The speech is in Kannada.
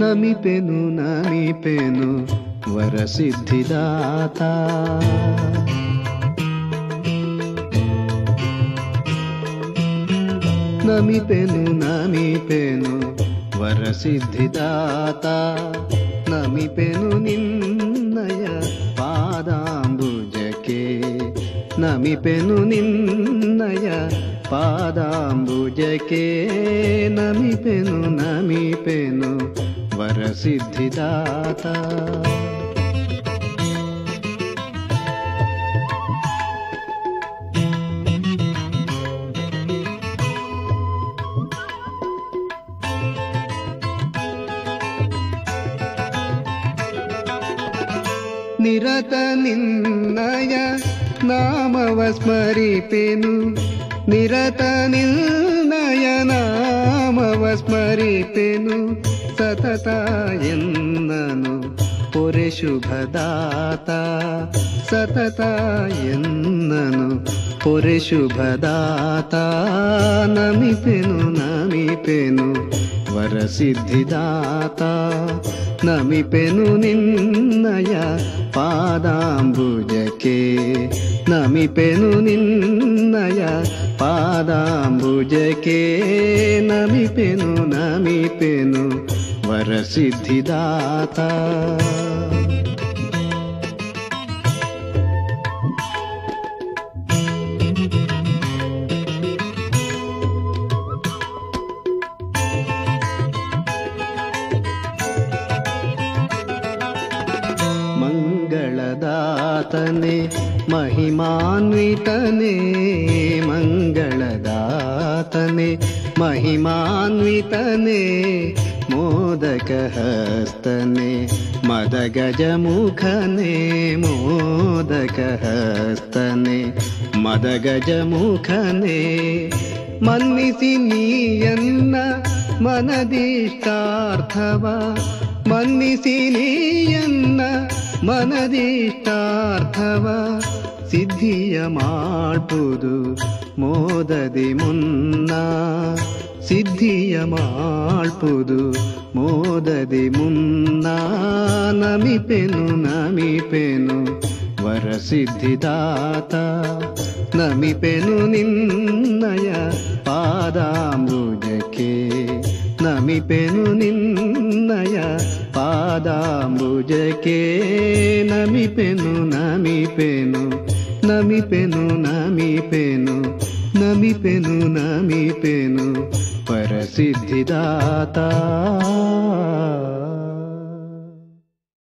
నమిపెను నమిపెను వరసిద్ధిదాత నమిపెను నమిపెను వరసిద్ధిదాత నమిపెను నిన్నయ పాదాంబుజకే నమిపెను నిన్నయ పాదాంబుజకే నమిపెను నమిపెను వరసిద్ధిదాత ನಿರತ ನಿನ್ನಯ ನಾಮವ ಸ್ಮರಿಪೆನು ನಿರತ ನಿನ್ನಯ ನಾಮವ ಸ್ಮರಿಪೆನು ಸತತ ಎನ್ನನು ಪೊರೆ ಶುಭದಾತ ಸತತ ಎನ್ನನು ಪೊರೆ ಶುಭದಾತ ನಮಿಪೆನು ನಮಿಪೆನು ವರಸಿದ್ಧಿದಾತ ನಮಿಪೆನು ನಿನ್ನಯ ಪಾದಾಂಬುಜಕ್ಕೆ ನಮಿಪೆನು ನಿನ್ನಯ ಪಾದಾಂಬುಜಕ್ಕೆ ನಮಿಪೆನು ನಮಿಪೆನು ವರಸಿದ್ಧಿದಾತ ಮಂಗಳದಾತನೆ ಮಹಿಮಾನ್ವಿತನೆ ಮಂಗಳದಾತನೆ ಮಹಿಮಾನ್ವಿತನೆ ಮೋದಕ ಹಸ್ತನೆ ಮದಗಜ ಮುಖನೆ ಮೋದಕ ಹಸ್ತನೆ ಮದಗಜ ಮುಖನೆ ಮನ್ನಿಸಿ ನೀಯನ್ನ ಮನದಿಷ್ಟಾರ್ಥವ ಮನ್ನಿಸಿ ನೀಯನ್ನ ಮನದಿಷ್ಟಾರ್ಥವ ಸಿದ್ಧಿಯ ಮಾಡ್ಬೋದು ಮೋದದಿ ಮುನ್ನ ಸಿದ್ಧಿಯ ಮಾಡ್ಬೋದು ಮೋದದಿ ಮುನ್ನ ನಮಿಪೆನು ನಮಿಪೆನು ವರಸಿದ್ಧಿದಾತ ನಮಿಪೆನು ನಿನ್ನಯ ಪಾದಾಂಬುಜಕ್ಕೆ ನಮಿಪೆನು ನಿನ್ನಯ ಪಾದಾಂಬುಜಕ್ಕೆ ನಮಿಪೆನು ನಮಿಪೆನು ನಮಿಪೆನು ನಮಿಪೆನು ನಮಿಪೆನು ನಮಿಪೆನು ಪರಸಿದ್ಧಿದಾತ